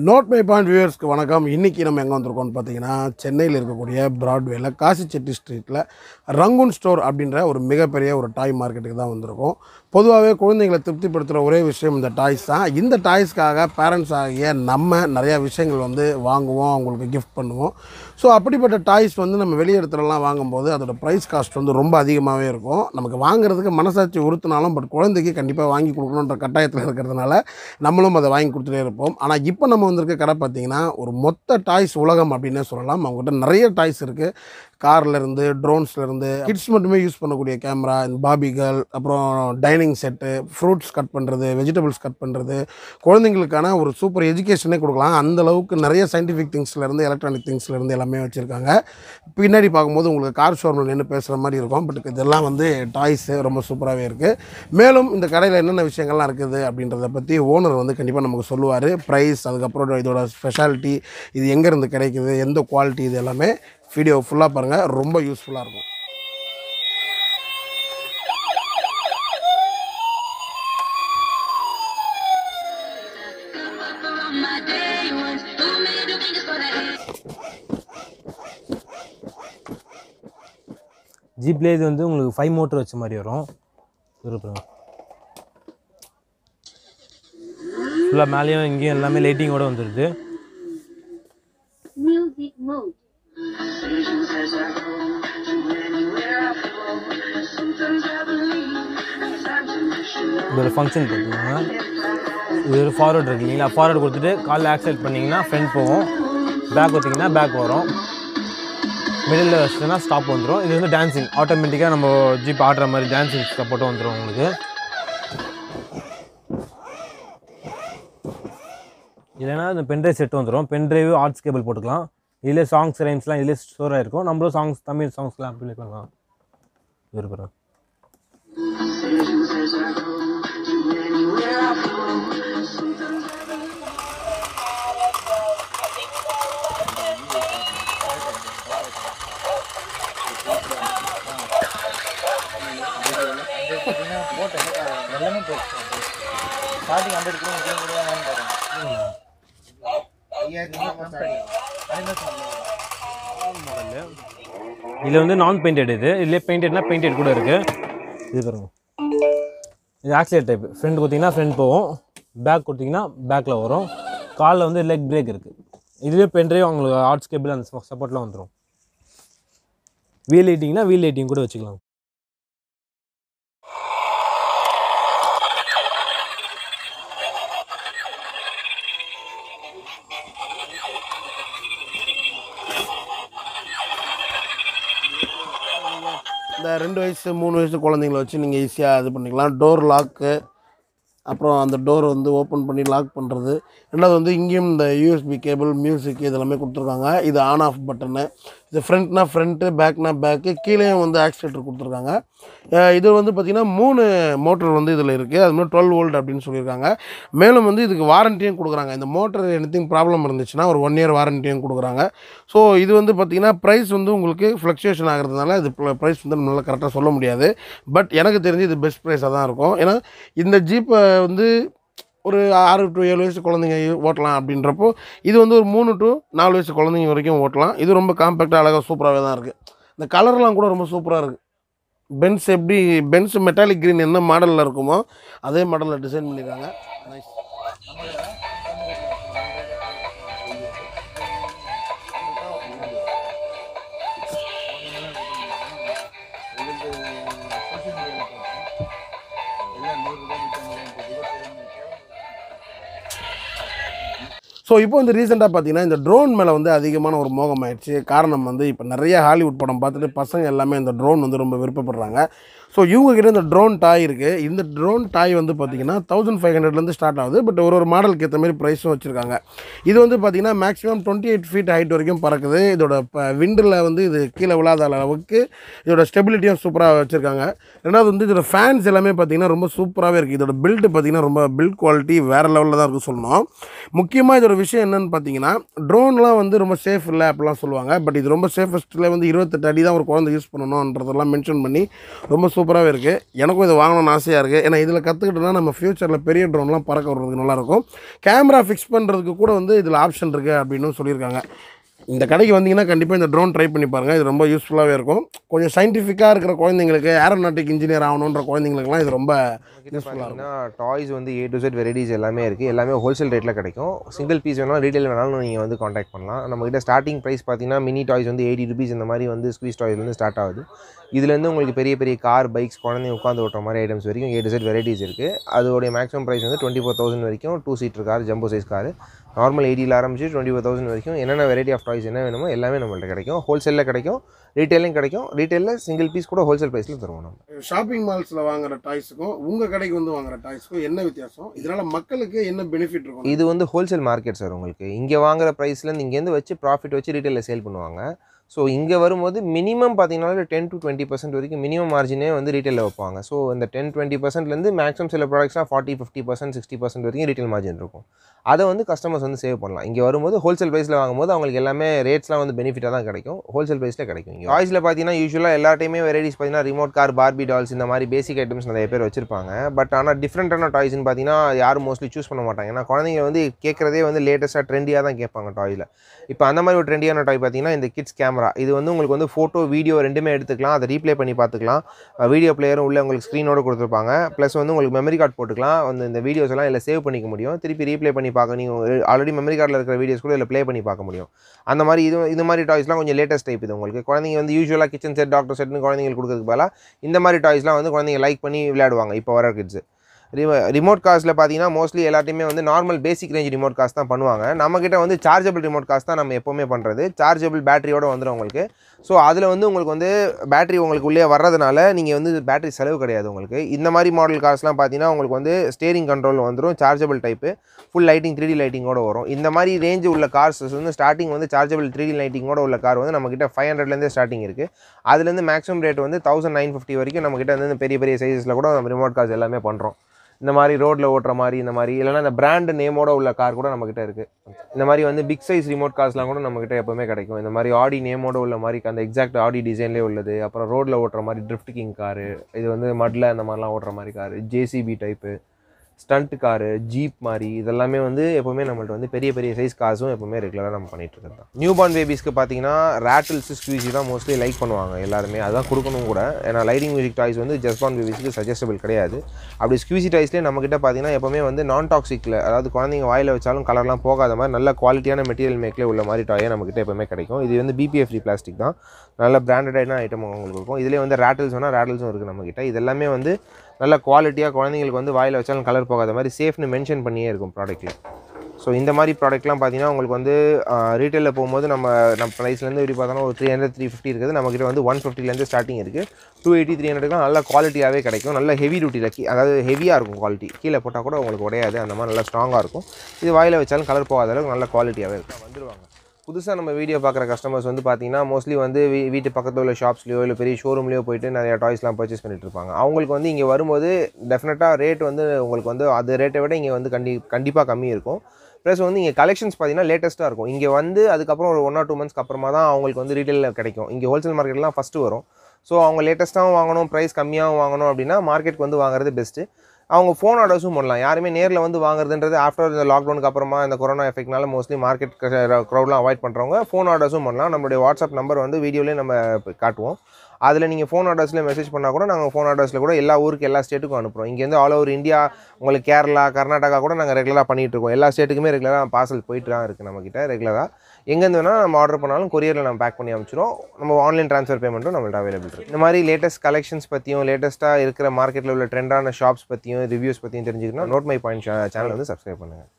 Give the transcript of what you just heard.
Note my point வியூவர்ஸ்க்கு வணக்கம் இன்றைக்கி நம்ம எங்கே வந்திருக்கோம்னு பார்த்தீங்கன்னா சென்னையில் இருக்கக்கூடிய பிராட்வேல காசிச்செட்டி ஸ்ட்ரீட்டில் ரங்கூன் ஸ்டோர் அப்படின்ற ஒரு மிகப்பெரிய ஒரு டாய் மார்க்கெட்டுக்கு தான் வந்திருக்கோம் பொதுவாகவே குழந்தைங்களை திருப்திப்படுத்துகிற ஒரே விஷயம் இந்த டாய்ஸ் தான் இந்த டாய்ஸ்க்காக பேரண்ட்ஸ் ஆகிய நம்ம நிறையா விஷயங்கள் வந்து வாங்குவோம் அவங்களுக்கு கிஃப்ட் பண்ணுவோம் ஸோ அப்படிப்பட்ட டாய்ஸ் வந்து நம்ம வெளி இடத்துலலாம் வாங்கும்போது அதோட ப்ரைஸ் காஸ்ட் வந்து ரொம்ப அதிகமாகவே இருக்கும் நமக்கு வாங்குறதுக்கு மனசாட்சி உறுத்தினாலும் பட் குழந்தைக்கு கண்டிப்பாக வாங்கி கொடுக்கணுன்ற கட்டாயத்தில் இருக்கிறதுனால நம்மளும் அதை வாங்கி கொடுத்துட்டே இருப்போம் ஆனால் இப்போ நம்ம வந்திருக்க கடை பார்த்தீங்கன்னா ஒரு மொத்த டாய்ஸ் உலகம் அப்படின்னே சொல்லலாம் அவங்ககிட்ட நிறைய டாய்ஸ் இருக்குது கார்லேருந்து ட்ரோன்ஸ்லேருந்து கிட்ஸ் மட்டுமே யூஸ் பண்ணக்கூடிய கேமரா இந்த பாபிகள் அப்புறம் டைனிங் செட்டு ஃப்ரூட்ஸ் கட் பண்ணுறது வெஜிடபிள்ஸ் கட் பண்ணுறது குழந்தைங்களுக்கான ஒரு சூப்பர் எஜுகேஷனே கொடுக்கலாம் அந்த அளவுக்கு நிறைய சயின்டிஃபிக் திங்ஸ்லேருந்து எலக்ட்ரானிக் திங்ஸ்லேருந்து எல்லாமே வச்சுருக்காங்க பின்னாடி பார்க்கும்போது உங்களுக்கு கார் ஷோரூமில் நின்று பேசுகிற மாதிரி இருக்கும் பட் இதெல்லாம் வந்து டாய்ஸு ரொம்ப சூப்பராகவே இருக்குது மேலும் இந்த கடையில் என்னென்ன விஷயங்கள்லாம் இருக்குது அப்படின்றத பற்றி ஓனர் வந்து கண்டிப்பாக நமக்கு சொல்லுவார் ப்ரைஸ் அதுக்கப்புறம் இதோட ஸ்பெஷாலிட்டி இது எங்கேருந்து கிடைக்குது எந்த குவாலிட்டி இது எல்லாமே வீடியோ ஃபுல்லாக பாருங்கள் ரொம்ப யூஸ்ஃபுல்லாக இருக்கும் on my day ones. Two middle fingers for the head. ஜீப்லேயே இது வந்து உங்களுக்கு ஃபைவ் மோட்டர் வச்ச மாதிரி வரும் இருப்பாங்க ஃபுல்லாக மேலேயும் இங்கேயும் எல்லாமே லைட்டிங்கோட வந்துடுது Music mode. இதோட ஃபங்க்ஷன் பார்த்தீங்கன்னா இது ஒரு ஃபார்வர்ட் இருக்கு இல்லைங்களா ஃபார்வர்ட் கொடுத்துட்டு காலில் ஆக்சிலேட் பண்ணிங்கன்னா ஃப்ரண்ட் போகும் பேக் வச்சிங்கன்னா பேக் வரும் மிடில் வச்சுன்னா ஸ்டாப் வந்துடும் இது வந்து டான்சிங் ஆட்டோமேட்டிக்காக நம்ம ஜீப் ஆடுற மாதிரி டான்சிங் சப்போர்ட்டும் வந்துடும் உங்களுக்கு இல்லைன்னா இந்த பென்ட்ரைவ் செட் வந்துடும் பென்ட்ரைவ் ஆர்ட்ஸ் கேபிள் போட்டுக்கலாம் இதிலே சாங்ஸ் ரைம்ஸ்லாம் இதிலே ஸ்டோர் ஆகிருக்கும் நம்மளும் சாங்ஸ் தமிழ் சாங்ஸ்லாம் அப்ளை பண்ணலாம் விரும்புகிறேன் ஸ்டார்டிங் ஹண்ட்ரட் கூட கூட கூட பாருங்க இதில் வந்து நான் பெயிண்டட் இது இதுலேயே பெயிண்டட்னா பெயிண்டட் கூட இருக்குது இது பாருங்க இது ஆக்சிலேட் டைப் ஃப்ரண்ட் கொடுத்தீங்கன்னா ஃப்ரண்ட் போகும் பேக் கொடுத்தீங்கன்னா பேக்கில் வரும் காலில் வந்து லெக் பிரேக் இருக்குது இதுலேயே பென்ட்ரைவ் உங்களுக்கு ஆர்ட்ஸ் கேபிள் அந்த சப்போர்ட்லாம் வந்துடும் வீல் லைட்டிங்னா வீல் லைட்டிங் கூட வச்சுக்கலாம் இந்த ரெண்டு வயசு மூணு வயசு குழந்தைங்கள வச்சு நீங்கள் ஈஸியாக இது பண்ணிக்கலாம் டோர் லாக்கு அப்புறம் அந்த டோர் வந்து ஓப்பன் பண்ணி லாக் பண்ணுறது ரெண்டாவது வந்து இங்கேயும் இந்த யூஎஸ்பி கேபிள் மியூசிக் இதெல்லாமே கொடுத்துருக்காங்க இது ஆன் ஆஃப் பட்டனு இது ஃப்ரண்ட்னா ஃப்ரண்ட்டு பேக்னா பேக்கு கீழேயும் வந்து ஆக்சிலேட்டர் கொடுத்துருக்காங்க அஹ் இது வந்து பார்த்திங்கன்னா மூணு மோட்டர் வந்து இதில் இருக்குது அது மாதிரி டுவெல் வோல்ட் அப்படின்னு சொல்லியிருக்காங்க மேலும் வந்து இதுக்கு வாரண்டியும் கொடுக்குறாங்க இந்த மோட்டர் எனிதிங் ப்ராப்ளம் இருந்துச்சுன்னா ஒரு ஒன் இயர் வாரண்டியும் கொடுக்குறாங்க ஸோ இது வந்து பார்த்திங்கன்னா ப்ரைஸ் வந்து உங்களுக்கு ஃப்ளக்சுவேஷன் ஆகிறதுனால இது ப்ரைஸ் வந்து நம்மளால் கரெக்டாக சொல்ல முடியாது பட் எனக்கு தெரிஞ்சு இது பெஸ்ட் ப்ரைஸாக தான் இருக்கும் ஏன்னா இந்த ஜீப்பை வந்து ஒரு ஆறு டு ஏழு வயசு குழந்தைங்க ஓட்டலாம் அப்படின்றப்போ இது வந்து ஒரு மூணு டு நாலு வயசு குழந்தைங்க வரைக்கும் ஓட்டலாம் இது ரொம்ப காம்பேக்டாக அழகாக சூப்பராகவே தான் இருக்குது இந்த கலர்லாம் கூட ரொம்ப சூப்பராக இருக்குது பென்ஸ் எப்படி பென்ஸ் மெட்டாலிக் க்ரீன் என்ன மாடலில் இருக்குமோ அதே மாடலில் டிசைன் பண்ணியிருக்காங்க நைஸ் ஸோ இப்போ வந்து ரீசெண்டாக பார்த்தீங்கன்னா இந்த ட்ரோன் மேலே வந்து அதிகமான ஒரு மோகம் ஆயிடுச்சு காரணம் வந்து இப்போ நிறைய ஹாலிவுட் படம் பார்த்துட்டு பசங்க எல்லாமே இந்த ட்ரோன் வந்து ரொம்ப விருப்பப்படுறாங்க ஸோ இவங்க கிட்ட இந்த ட்ரோன் டாய் இருக்குது இந்த ட்ரோன் டாய் வந்து பார்த்தீங்கன்னா தௌசண்ட் ஃபைவ் ஹண்ட்ரட்லேருந்து ஸ்டார்ட் ஆகுது பட் ஒரு ஒரு மாடலுக்கு ஏற்ற மாதிரி ப்ரைஸும் வச்சுருக்காங்க இது வந்து பார்த்தீங்கன்னா maximum twenty eight feet height வரைக்கும் பறக்குது இதோட விண்டில் வந்து இது கீழே விழாத அளவுக்கு இதோட ஸ்டெபிலிட்டியும் சூப்பராக வச்சுருக்காங்க ரெண்டாவது வந்து இதோட ஃபேன்ஸ் எல்லாமே பார்த்தீங்கன்னா ரொம்ப சூப்பராகவே இருக்குது இதோட பில்டு பார்த்தீங்கன்னா ரொம்ப பில்ட் குவாலிட்டி வேறு லெவலில் தான் இருக்குது சொல்லணும் முக்கியமாக இதோட விஷயம் என்னன்னு பார்த்தீங்கன்னா ட்ரோன்லாம் வந்து ரொம்ப சேஃப் இல்லை அப்படிலாம் சொல்லுவாங்க பட் இது ரொம்ப சேஃபஸ்ட்டில் வந்து இருபத்தெட்டு அடி தான் ஒரு குழந்தை யூஸ் பண்ணணுன்றதெல்லாம் மென்ஷன் பண்ணி ரொம்ப சூப்பராகவே இருக்குது எனக்கும் இது வாங்கணும்னு ஆசையாக இருக்குது ஏன்னா இதில் கற்றுக்கிட்டோன்னா நம்ம ஃப்யூச்சரில் பெரிய ட்ரோன்லாம் பறக்க விடுறதுக்கு நல்லாயிருக்கும் கேமரா ஃபிக்ஸ் பண்ணுறதுக்கு கூட வந்து இதில் ஆப்ஷன் இருக்குது அப்படின்னு சொல்லியிருக்காங்க இந்த கடைக்கு வந்தீங்கன்னா கண்டிப்பாக இந்த ட்ரோன் ட்ரை பண்ணி பாருங்கள் இது ரொம்ப யூஸ்ஃபுல்லாகவே இருக்கும் கொஞ்சம் சயின்டிஃபிக்காக இருக்கிற குழந்தைங்களுக்கு ஏரோநாட்டிக் இன்ஜினியர் ஆகணுன்ற குழந்தைங்களுக்குலாம் இது ரொம்ப கிட்ட யூஸ்ஃபுல்லாக இருக்கும் பார்த்தீங்கன்னா டாய்ஸ் வந்து ஏ டு செட் வெரைட்டிஸ் எல்லாமே இருக்குது எல்லாமே ஹோல்சேல் ரேட்டில் கிடைக்கும் சிங்கிள் பீஸ் வேணாலும் ரீட்டைல் வேணாலும் நீங்கள் வந்து காண்டாக்ட் பண்ணலாம் நம்மகிட்ட ஸ்டார்டிங் ப்ரைஸ் பார்த்தீங்கன்னா மினி டாய்ஸ் வந்து எயிட்டி ருபீஸ் இந்த மாதிரி வந்து ஸ்குவீஸ் டாய்ஸ்லேருந்து ஸ்டார்ட் ஆகுது இதுலேருந்து உங்களுக்கு பெரிய பெரிய கார் பைக்ஸ் குழந்தைங்க உட்காந்து ஓட்டுற மாதிரி ஐட்டம்ஸ் வரைக்கும் ஏ டு செட் வெரைட்டிஸ் இருக்குது அதோடைய மேக்ஸிமம் ப்ரைஸ் வந்து டுவெண்ட்டி ஃபோர் தௌசண்ட் வரைக்கும் two seater car jumbo size car normal எயிட்டியில் ஆரம்பிச்சு டுவெண்ட்டி ஃபோர் தௌசண்ட் வரைக்கும் என்னென்ன வெரைட்டி ஆஃப் டாய்ஸ் என்ன வேணுமோ எல்லாமே நம்மள்ட்ட கிடைக்கும் ஹோல்சேலில் கிடைக்கும் ரீட்டெயிலும் கிடைக்கும் ரீட்டெயிலில் சிங்கிள் பீஸ் கூட ஹோல்சேல் ப்ரைஸில் தருவோம் நம்ம ஷாப்பிங் மால்ஸில் வாங்குற டாய்ஸுக்கும் உங்கள் கடைக்கு வந்து வாங்குற டாய்ஸுக்கும் என்ன வித்தியாசம் இதனால் மக்களுக்கு என்ன பெனிஃபிட் இருக்கும் இது வந்து ஹோல்சேல் மார்க்கெட் சார் உங்களுக்கு இங்கே வாங்குற ப்ரைஸ்லேருந்து இங்கேருந்து வச்சு ப்ராஃபிட் வச்சு ரீட்டைலில் சேல் பண்ணுவாங்க ஸோ இங்கே வரும்போது மினிமம் பார்த்தீங்கன்னா டென் டு டுவெண்ட்டி பர்சன்ட் வரைக்கும் மினிமம் மார்ஜினே வந்து ரீட்டைலில் வைப்பாங்க ஸோ இந்த டென் டுவெண்ட்டி பர்சன்ட்லேருந்து மேக்ஸிமம் சில ப்ராடக்ட்ஸ்லாம் forty fifty percent sixty percent வரைக்கும் ரீட்டைல் மார்ஜின் இருக்கும் அதை வந்து கஸ்டமர்ஸ் வந்து சேவ் பண்ணலாம் இங்கே வரும்போது ஹோல்சேல் ப்ரைஸில் வாங்கும்போது அவங்களுக்கு எல்லாமே ரேட்ஸ்லாம் வந்து பெனிஃபிட்டாக தான் கிடைக்கும் ஹோல்சேல் ப்ரைஸில் கிடைக்கும் இங்கே டாய்ஸில் பார்த்தீங்கன்னா யூஸ்வலாக எல்லா டைமே வெரைட்டிஸ் பார்த்தீங்கன்னா ரிமோட் கார் பார்பி டால்ஸ் இந்த மாதிரி பேசிக் ஐட்டம்ஸ் நிறைய பேர் வச்சிருப்பாங்க பட் ஆனால் டிஃப்ரெண்ட்டான டாய்ஸ்னு பார்த்தீங்கன்னா யாரும் மோஸ்ட்லி சூஸ் பண்ண மாட்டாங்க ஏன்னா குழந்தைங்க வந்து கேட்குறதே வந்து லேட்டஸ்ட்டாக ட்ரெண்டியாக தான் கேட்பாங்க டாயில் இப்போ அந்த மாதிரி ஒரு ட்ரெண்டியான டாய் பார்த்தீங்கன்னா இந்த கிட்ஸ் கேமரா இது வந்து உங்களுக்கு வந்து ஃபோட்டோ வீடியோ ரெண்டுமே எடுத்துக்கலாம் அதை ரீப்ளே பண்ணி பார்த்துக்கலாம் வீடியோ பிளேயரும் உள்ள உங்களுக்கு ஸ்க்ரீனோட கொடுத்துருப்பாங்க ப்ளஸ் வந்து உங்களுக்கு மெமரி கார்டு போட்டுக்கலாம் வந்து இந்த வீடியோஸ் எல்லாம் இதில் சேவ் பண்ணிக்க முடியும் திருப்பி ரீப்ளே பண்ணி பார்க்க நீங்கள் ஆல்ரெடி மெமரி கார்டில் இருக்கிற வீடியோஸ் கூட இதில் ப்ளே பண்ணி பார்க்க முடியும் அந்த மாதிரி இது இது மாதிரி டாய்ஸ்லாம் கொஞ்சம் லேட்டஸ்ட் டைப் இது உங்களுக்கு குழந்தைங்க வந்து யூஸ்வலாக கிச்சன் செட் டாக்டர் செட்னு குழந்தைங்களுக்கு கொடுக்கறதுக்கு பதிலாக இந்த மாதிரி டாய்ஸ்லாம் வந்து குழந்தைங்க லைக் பண்ணி விளையாடுவாங்க இப்போ வர கிட்ஸ் ரிமோட் காஸ்ட்டில் பார்த்தீங்கன்னா மோஸ்ட்லி எல்லாத்தையுமே வந்து normal basic range remote cars தான் பண்ணுவாங்க நம்மக்கிட்ட வந்து சார்ஜபிள் ரிமோட் காஸ் தான் நம்ம எப்போவுமே பண்ணுறது சார்ஜபிள் பேட்டரியோட வந்துடும் உங்களுக்கு ஸோ அதில் வந்து உங்களுக்கு வந்து பேட்டரி உங்களுக்கு உள்ளே வர்றதுனால நீங்கள் வந்து பேட்டரி செலவு கிடையாது உங்களுக்கு இந்த மாதிரி மாடல் கார்ஸ்லாம் பார்த்தீங்கன்னா உங்களுக்கு வந்து ஸ்டேரிங் கண்ட்ரோல் வந்துடும் chargeable type full lighting three D லைட்டிங்கோட வரும் இந்த மாதிரி ரேஞ்சு உள்ள கார்ஸ் வந்து ஸ்டார்டிங் வந்து சார்ஜபிள் த்ரீ டி லைட்டிங்கோட உள்ள கார் வந்து நம்மக்கிட்ட ஃபைவ் ஹண்ட்ரட்லேருந்தே ஸ்டார்டிங் இருக்குது அதுலேருந்து மேக்ஸிமம் ரேட் வந்து தௌசண்ட் நைன் ஃபிஃப்டி வரைக்கும் நம்மக்கிட்ட வந்து பெரிய பெரிய சைஸஸில் கூட நம்ம ரிமோட் கார்ஸ் எல்லாமே பண்ணுறோம் இந்த மாதிரி ரோட்டில் ஓட்டுற மாதிரி இந்த மாதிரி இல்லைன்னா இந்த பிராண்ட் நேமோட உள்ள கார் கூட நம்மக்கிட்ட இருக்குது இந்த மாதிரி வந்து பிக் சைஸ் ரிமோட் கார்ஸ்லாம் கூட நம்மக்கிட்ட எப்போவுமே கிடைக்கும் இந்த மாதிரி ஆடி நேமோட உள்ள மாதிரி அந்த எக்ஸாக்ட் ஆடி டிசைன்லேயே உள்ளது அப்புறம் ரோட்டில் ஓட்டுற மாதிரி ட்ரிஃப்ட் கிங் காரு இது வந்து மட்ல அந்த மாதிரிலாம் ஓட்டுற மாதிரி car JCB type stunt car jeep மாதிரி இதெல்லாமே வந்து எப்போவுமே நம்மள்ட்ட வந்து பெரிய பெரிய சைஸ் கார்ஸும் எப்போவுமே ரெகுலராக நம்ம பண்ணிட்டு இருக்கிறது தான் நியூ பார்ன் பேபிஸ்க்கு பார்த்தீங்கன்னா ரேட்டில்ஸ் ஸ்குவீசி தான் மோஸ்ட்லி லைக் பண்ணுவாங்க எல்லாருமே அதான் கொடுக்கணும் கூட ஏன்னா லைட்டிங் மியூசிக் டாய்ஸ் வந்து ஜஸ்ட் பார்ன் பேபிஸ்க்கு சஜஸ்டபிள் கிடையாது அப்படி ஸ்குவீசி டாய்ஸ்லேயே நம்மக்கிட்ட பார்த்தீங்கன்னா எப்போவுமே வந்து நான் டாக்ஸிக்கில் அதாவது குழந்தைங்க வாயில் வச்சாலும் கலர்லாம் போகாத மாதிரி நல்ல குவாலிட்டியான மெட்டீரியல் மேக்கில் உள்ள மாதிரி டாயே நம்மக்கிட்ட எப்போவுமே கிடைக்கும் இது வந்து பிபிஎஃப் ஃப்ரீ பிளாஸ்டிக் தான் நல்ல பிராண்டடான ஐட்டம் உங்களுக்கு இருக்கும் இதுலேயே வந்து ரேட்டில்ஸ் வேணால் ரேட்டில்ஸும் இருக்குது நம்மக்கிட்ட இது எல்லாமே வந்து நல்ல குவாலிட்டியாக குழந்தைங்களுக்கு வந்து வாயில் வச்சாலும் கலர் போகாத மாதிரி சேஃப்னு மென்ஷன் பண்ணியே இருக்கும் ப்ராடக்ட்டில் ஸோ இந்த மாதிரி ப்ராடக்ட்லாம் பார்த்தீங்கன்னா உங்களுக்கு வந்து ரீட்டெயிலில் போகும்போது நம்ம நம்ம ப்ரைஸ்லேருந்து எப்படி பார்த்தோன்னா ஒரு த்ரீ ஹண்ட்ரட் த்ரீ ஃபிஃப்டி இருக்குது நம்மக்கிட்ட வந்து ஒன் ஃபிஃப்டிலேருந்து ஸ்டார்டிங் இருக்குது டூ எயிட்டி த்ரீ ஹண்ட்ரட்லாம் நல்ல குவாலிட்டியாகவே கிடைக்கும் நல்ல ஹெவி டியூட்டியில் கீ அதாவது ஹெவியாக இருக்கும் குவாலிட்டி கீழே போட்டால் கூட உங்களுக்கு உடையாது அந்த மாதிரி நல்லா ஸ்ட்ராங்காக இருக்கும் இது வாயில் வச்சாலும் கலர் போகாத அளவுக்கு நல்ல குவாலிட்டியாகவே இருக்கும் வந்துருவாங்க புதுசாக நம்ம வீடியோ பார்க்குற கஸ்டமர்ஸ் வந்து பார்த்தீங்கன்னா மோஸ்ட்லி வந்து வீ வீட்டு பக்கத்தில் உள்ள ஷாப்ஸ்லையோ இல்லை பெரிய ஷோரூம்லையோ போயிட்டு நிறைய டாய்ஸ்லாம் பர்ச்சேஸ் பண்ணிட்டு இருப்பாங்க அவங்களுக்கு வந்து இங்கே வரும்போது டெஃபினட்டாக ரேட் வந்து உங்களுக்கு வந்து அது ரேட்டை விட இங்கே வந்து கண்டி கண்டிப்பாக கம்மி இருக்கும் ப்ளஸ் வந்து இங்கே கலெக்ஷன்ஸ் பார்த்தீங்கன்னா லேட்டஸ்ட்டாக இருக்கும் இங்கே வந்து அதுக்கப்புறம் ஒரு ஒன் ஆர் டூ மந்த்ஸ்க்கு அப்புறமா தான் அவங்களுக்கு வந்து ரீட்டெயிலில் கிடைக்கும் இங்கே ஹோல்சேல் மார்க்கெட்லாம் ஃபஸ்ட்டு வரும் ஸோ அவங்க லேட்டஸ்ட்டாகவும் வாங்கணும் ப்ரைஸ் கம்மியாகவும் வாங்கணும் அப்படின்னா மார்க்கெட்டுக்கு வந்து வாங்குறது பெஸ்ட்டு அவங்க ஃபோன் ஆர்டர்ஸும் பண்ணலாம் யாருமே நேரில் வந்து வாங்குறதுன்றது ஆஃப்டர் இந்த லாக்டவுனுக்கு அப்புறமா இந்த கொரோனா எஃபெக்ட்னால மோஸ்ட்லி மார்க்கெட் க்ரௌட்லாம் அவாய்ட் பண்ணுறவங்க ஃபோன் ஆர்டர்ஸும் பண்ணலாம் நம்மளுடைய வாட்ஸ்அப் நம்பர் வந்து வீடியோலேயே நம்ம காட்டுவோம் அதில் நீங்கள் ஃபோன் ஆர்டர்ஸில் மெசேஜ் பண்ணால் கூட நாங்கள் ஃபோன் ஆர்டர்ஸில் கூட எல்லா ஊருக்கு எல்லா ஸ்டேட்டுக்கும் அனுப்புகிறோம் இங்கேருந்து ஆல் ஓவர் இந்தியா உங்களுக்கு கேரளா கர்நாடகா கூட நாங்கள் ரெகுலராக பண்ணிகிட்டு இருக்கோம் எல்லா ஸ்டேட்டுக்குமே ரெகுலராக பார்சல் போயிட்டு தான் இருக்குது நம்மக்கிட்ட ரெகுலராக எங்கேருந்து வேணால் நம்ம ஆர்டர் பண்ணாலும் கொரியரில் நம்ம பேக் பண்ணி அனுப்பிச்சிடும் நம்ம ஆன்லைன் ட்ரான்ஸ்ஃபர் பேமெண்ட்டும் நம்மள்ட்ட அவைலபிள் இருக்குது இந்த மாதிரி லேட்டஸ்ட் கலெக்ஷன்ஸ் பற்றியும் லேட்டஸ்ட்டாக இருக்கிற மார்க்கெட்டில் உள்ள ட்ரெண்டான ஷாப்ஸ் பற்றியும் ரிவ்யூஸ் பற்றியும் தெரிஞ்சுக்கணும் நோட் மை பாயிண்ட் சேனல் வந்து சப்ஸ்கிரைப் பண்ணுங்கள்